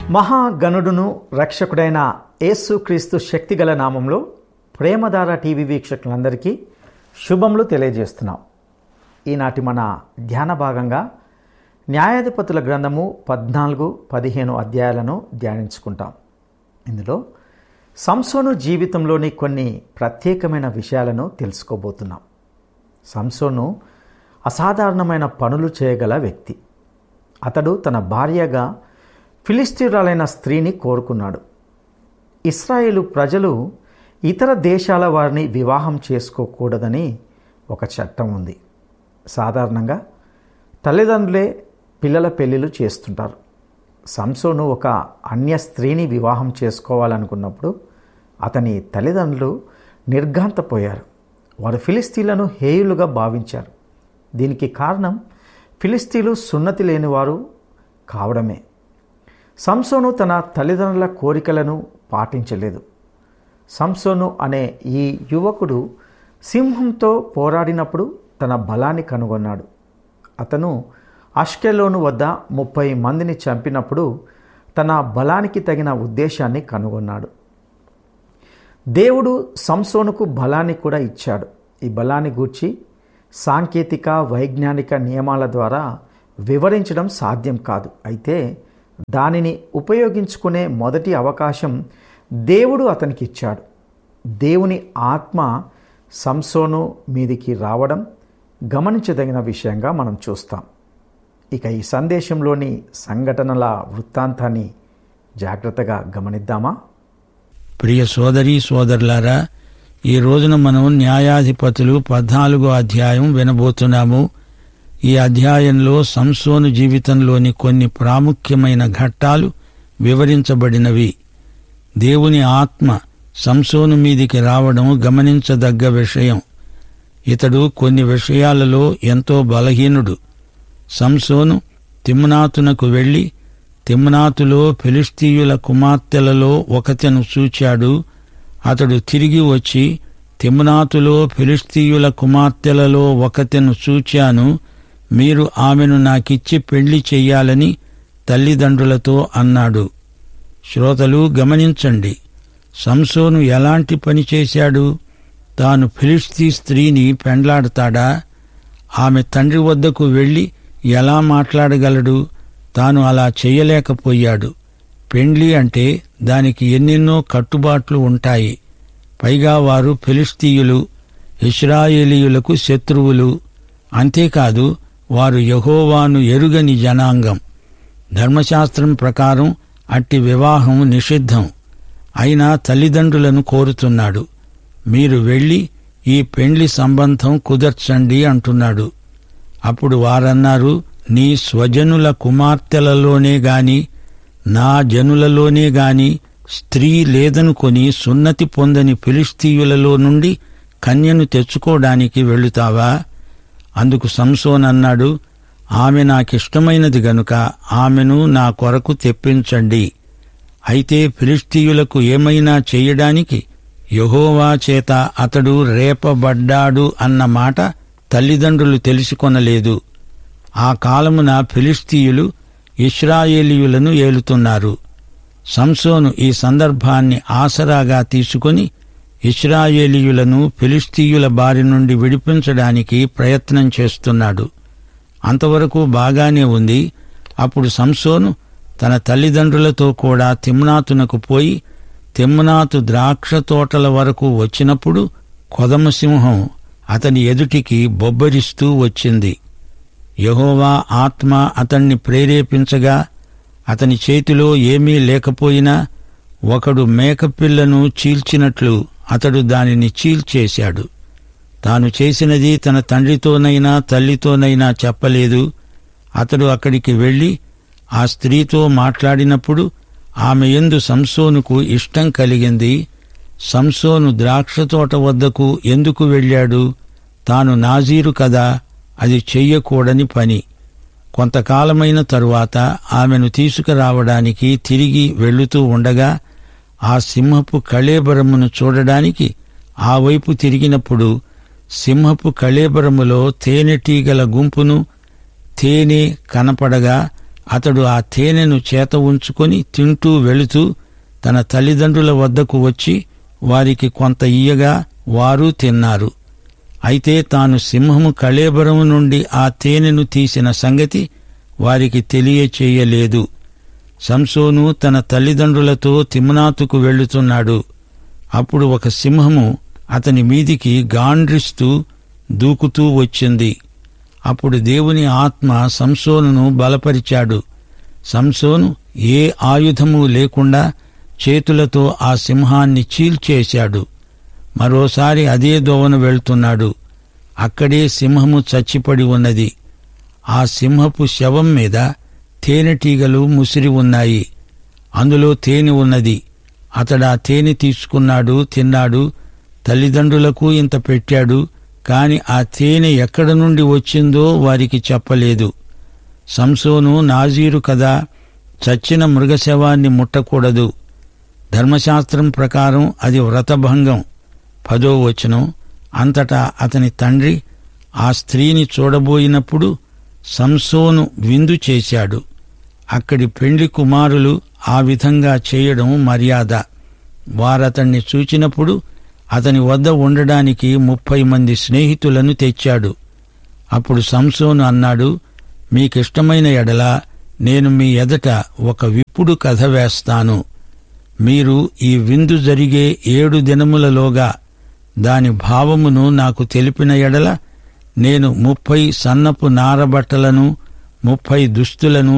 మహాగణుడును రక్షకుడైన యేసుక్రీస్తు శక్తిగల నామంలో ప్రేమధార టీవీ వీక్షకులందరికీ శుభములు తెలియజేస్తున్నాం ఈనాటి మన ధ్యాన భాగంగా న్యాయాధిపతుల గ్రంథము పద్నాలుగు పదిహేను అధ్యాయాలను ధ్యానించుకుంటాం ఇందులో సంసోను జీవితంలోని కొన్ని ప్రత్యేకమైన విషయాలను తెలుసుకోబోతున్నాం సంసోను అసాధారణమైన పనులు చేయగల వ్యక్తి అతడు తన భార్యగా ఫిలిస్తీన్రాలైన స్త్రీని కోరుకున్నాడు ఇస్రాయేలు ప్రజలు ఇతర దేశాల వారిని వివాహం చేసుకోకూడదని ఒక చట్టం ఉంది సాధారణంగా తల్లిదండ్రులే పిల్లల పెళ్ళిళ్ళు చేస్తుంటారు సంసోను ఒక అన్య స్త్రీని వివాహం చేసుకోవాలనుకున్నప్పుడు అతని తల్లిదండ్రులు నిర్ఘాంతపోయారు వారు ఫిలిస్తీన్లను హేయులుగా భావించారు దీనికి కారణం ఫిలిస్తీన్లు సున్నతి లేనివారు కావడమే సంసోను తన తల్లిదండ్రుల కోరికలను పాటించలేదు సంసోను అనే ఈ యువకుడు సింహంతో పోరాడినప్పుడు తన బలాన్ని కనుగొన్నాడు అతను అష్కెలోను వద్ద ముప్పై మందిని చంపినప్పుడు తన బలానికి తగిన ఉద్దేశాన్ని కనుగొన్నాడు దేవుడు సంసోనుకు బలాన్ని కూడా ఇచ్చాడు ఈ బలాన్ని గూర్చి సాంకేతిక వైజ్ఞానిక నియమాల ద్వారా వివరించడం సాధ్యం కాదు అయితే దానిని ఉపయోగించుకునే మొదటి అవకాశం దేవుడు అతనికి ఇచ్చాడు దేవుని ఆత్మ సంసోను మీదికి రావడం గమనించదగిన విషయంగా మనం చూస్తాం ఇక ఈ సందేశంలోని సంఘటనల వృత్తాంతాన్ని జాగ్రత్తగా గమనిద్దామా ప్రియ సోదరీ సోదరులారా ఈ రోజున మనం న్యాయాధిపతులు పద్నాలుగో అధ్యాయం వినబోతున్నాము ఈ అధ్యాయంలో సంసోను జీవితంలోని కొన్ని ప్రాముఖ్యమైన ఘట్టాలు వివరించబడినవి దేవుని ఆత్మ సంసోను మీదికి రావడం గమనించదగ్గ విషయం ఇతడు కొన్ని విషయాలలో ఎంతో బలహీనుడు సంసోను తిమ్నాతునకు వెళ్లి తిమ్నాతులో ఫిలిస్తీయుల కుమార్తెలలో ఒకతెను చూచాడు అతడు తిరిగి వచ్చి తిమ్నాతులో ఫిలిస్తీయుల కుమార్తెలలో ఒకతెను చూచాను మీరు ఆమెను నాకిచ్చి పెళ్లి చెయ్యాలని తల్లిదండ్రులతో అన్నాడు శ్రోతలు గమనించండి సంసోను ఎలాంటి పని చేశాడు తాను ఫిలిస్తీ స్త్రీని పెండ్లాడతాడా ఆమె తండ్రి వద్దకు వెళ్లి ఎలా మాట్లాడగలడు తాను అలా చెయ్యలేకపోయాడు పెండ్లి అంటే దానికి ఎన్నెన్నో కట్టుబాట్లు ఉంటాయి పైగా వారు ఫిలిస్తీయులు ఇస్రాయేలీయులకు శత్రువులు అంతేకాదు వారు యహోవాను ఎరుగని జనాంగం ధర్మశాస్త్రం ప్రకారం అట్టి వివాహం నిషిద్ధం అయినా తల్లిదండ్రులను కోరుతున్నాడు మీరు వెళ్లి ఈ పెండ్లి సంబంధం కుదర్చండి అంటున్నాడు అప్పుడు వారన్నారు నీ స్వజనుల కుమార్తెలలోనే గాని నా జనులలోనే గాని స్త్రీ లేదనుకొని సున్నతి పొందని ఫిలిస్తీయులలో నుండి కన్యను తెచ్చుకోవడానికి వెళుతావా అందుకు సంసోన్ అన్నాడు ఆమె నాకిష్టమైనది గనుక ఆమెను నా కొరకు తెప్పించండి అయితే ఫిలిస్తీయులకు ఏమైనా చెయ్యడానికి యహోవా చేత అతడు రేపబడ్డాడు అన్న మాట తల్లిదండ్రులు తెలుసుకొనలేదు ఆ కాలమున ఫిలిస్తీయులు ఇస్రాయేలీయులను ఏలుతున్నారు సంసోను ఈ సందర్భాన్ని ఆసరాగా తీసుకొని ఇస్రాయేలీయులను ఫిలిస్తీయుల బారి నుండి విడిపించడానికి ప్రయత్నం చేస్తున్నాడు అంతవరకు బాగానే ఉంది అప్పుడు సంసోను తన తల్లిదండ్రులతో కూడా తిమ్నాతునకు పోయి తిమ్నాతు ద్రాక్ష తోటల వరకు వచ్చినప్పుడు కొదమసింహం అతని ఎదుటికి బొబ్బరిస్తూ వచ్చింది యహోవా ఆత్మ అతన్ని ప్రేరేపించగా అతని చేతిలో ఏమీ లేకపోయినా ఒకడు మేకపిల్లను చీల్చినట్లు అతడు దానిని చీల్చేశాడు తాను చేసినది తన తండ్రితోనైనా తల్లితోనైనా చెప్పలేదు అతడు అక్కడికి వెళ్లి ఆ స్త్రీతో మాట్లాడినప్పుడు ఆమె ఎందు సంసోనుకు ఇష్టం కలిగింది సంసోను ద్రాక్షతోట వద్దకు ఎందుకు వెళ్ళాడు తాను నాజీరు కదా అది చెయ్యకూడని పని కొంతకాలమైన తరువాత ఆమెను తీసుకురావడానికి తిరిగి వెళుతూ ఉండగా ఆ సింహపు కళేబరమును చూడడానికి ఆ వైపు తిరిగినప్పుడు సింహపు కళేబరములో తేనెటీగల గుంపును తేనె కనపడగా అతడు ఆ తేనెను చేత ఉంచుకొని తింటూ వెళుతూ తన తల్లిదండ్రుల వద్దకు వచ్చి వారికి కొంత ఇయ్యగా వారు తిన్నారు అయితే తాను సింహము కళేబరం నుండి ఆ తేనెను తీసిన సంగతి వారికి తెలియచేయలేదు సంసోను తన తల్లిదండ్రులతో తిమ్నాతుకు వెళ్లుతున్నాడు అప్పుడు ఒక సింహము అతని మీదికి గాండ్రిస్తూ దూకుతూ వచ్చింది అప్పుడు దేవుని ఆత్మ సంసోనును బలపరిచాడు సంసోను ఏ ఆయుధము లేకుండా చేతులతో ఆ సింహాన్ని చీల్చేశాడు మరోసారి అదే దోవన వెళ్తున్నాడు అక్కడే సింహము చచ్చిపడి ఉన్నది ఆ సింహపు శవం మీద తేనెటీగలు ముసిరి ఉన్నాయి అందులో తేనె ఉన్నది అతడు ఆ తేనె తీసుకున్నాడు తిన్నాడు తల్లిదండ్రులకు ఇంత పెట్టాడు కాని ఆ తేనె ఎక్కడ నుండి వచ్చిందో వారికి చెప్పలేదు సంసోను నాజీరు కదా చచ్చిన మృగశవాన్ని ముట్టకూడదు ధర్మశాస్త్రం ప్రకారం అది వ్రతభంగం పదో వచనం అంతటా అతని తండ్రి ఆ స్త్రీని చూడబోయినప్పుడు సంసోను విందు చేశాడు అక్కడి పెండ్లి కుమారులు ఆ విధంగా చేయడం మర్యాద వారతన్ని చూచినప్పుడు అతని వద్ద ఉండడానికి ముప్పై మంది స్నేహితులను తెచ్చాడు అప్పుడు సంసోను అన్నాడు మీకిష్టమైన ఎడల నేను మీ ఎదట ఒక విప్పుడు కథ వేస్తాను మీరు ఈ విందు జరిగే ఏడు దినములలోగా దాని భావమును నాకు తెలిపిన ఎడల నేను ముప్పై సన్నపు నారబట్టలను ముప్పై దుస్తులను